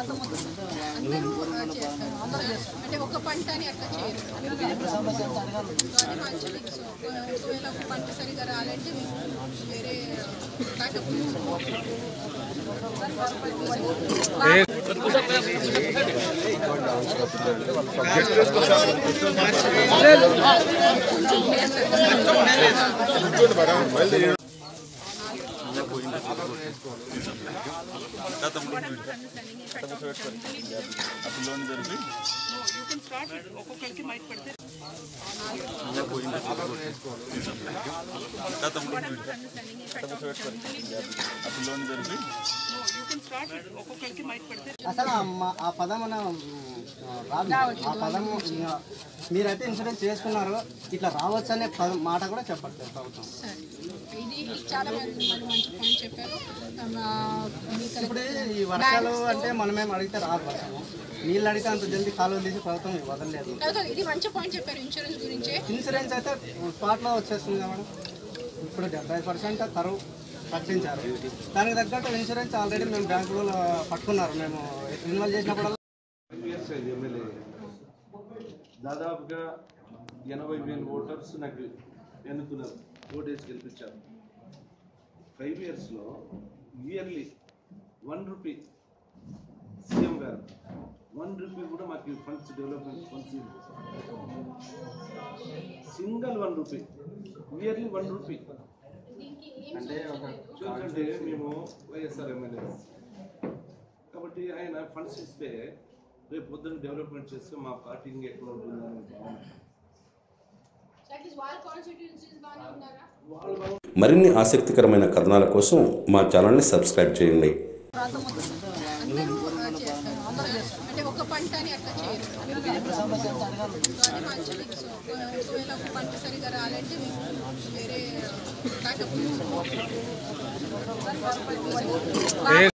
అందరూ ఆ, చేస్తారు అంటే ఒక పంట అని అట్లా చేయరు అది మంచిది సో ఒకవేళ ఒక పంట సరిగా రాలంటే మీకు వేరే బ్యాకప్ అసలు ఆ మ- ఆ పదం అన్న రాదు ఆ పదం ఇక మీరైతే ఇన్సూరెన్స్ చేసుకున్నారు ఇట్లా రావచ్చు అనే పదం మాట కూడా చెప్పట్లేదు ప్రభుత్వం సరే ఇది చాలా మంది వాళ్ళు మంచి పాయింట్ చెప్పారు ఆ, మీకు ఇప్పుడు ఈ వర్షాలు అంటే మనమేం అడిగితే రాదు వర్షము నీళ్ళు అడిగితే అంత జల్దీ కాలువలు తీసి ప్రభుత్వం వదలలేదు కాదు, కాదు, ఇది మంచి పాయింట్ చెప్పారు ఇన్సూరెన్స్ గురించే ఇన్సూరెన్స్ అయితే స్పాట్లో వచ్చేస్తుంది కదా మేడం ఇప్పుడు డెబ్బై పర్సెంట్ కరువు ప్రకటించారు దానికి తగ్గట్టు ఇన్సూరెన్స్ ఆల్రెడీ మేము బ్యాంకులో పట్టుకున్నారు మేము ఇన్వాల్వ్ చేసినప్పుడు ఇయర్స్ అయింది ఎమ్మెల్యే దాదాపుగా ఎనభై వేల ఓటర్స్ నాకు ఎన్నుకున్నారు ఓటేసి గెలిపించారు ఫైవ్ ఇయర్స్లో ఇయర్లీ వన్ రూపీ సీఎం గారు వన్ రూపీ కూడా మాకు funds development funds single one rupee yearly one rupee అంటే ఒక చూడండి మేము వైఎస్ఆర్ ఎమ్మెల్యేస్ కాబట్టి ఆయన ఫండ్స్ ఇస్తే రేపు పొద్దున్న డెవలప్మెంట్ చేస్తే మా పార్టీ ఇంకా ఎక్కడ ఉంటుందని భావన. వాళ్ళ కాన్స్టిట్యూన్సీస్ బాగానే ఉన్నారా వాళ్ళు బాగా మరిన్ని ఆసక్తికరమైన కథనాల కోసం మా ఛానల్ని సబ్స్క్రైబ్ చేయండి ప్రాంతం మొత్తం అందరూ ఆ, చేస్తారు అంటే ఒక పంట అని అట్లా చేయరు సో అది మంచిది సో ఒకవేళ ఒక పంట సరిగా రాలంటే మీకు వేరే బ్యాకప్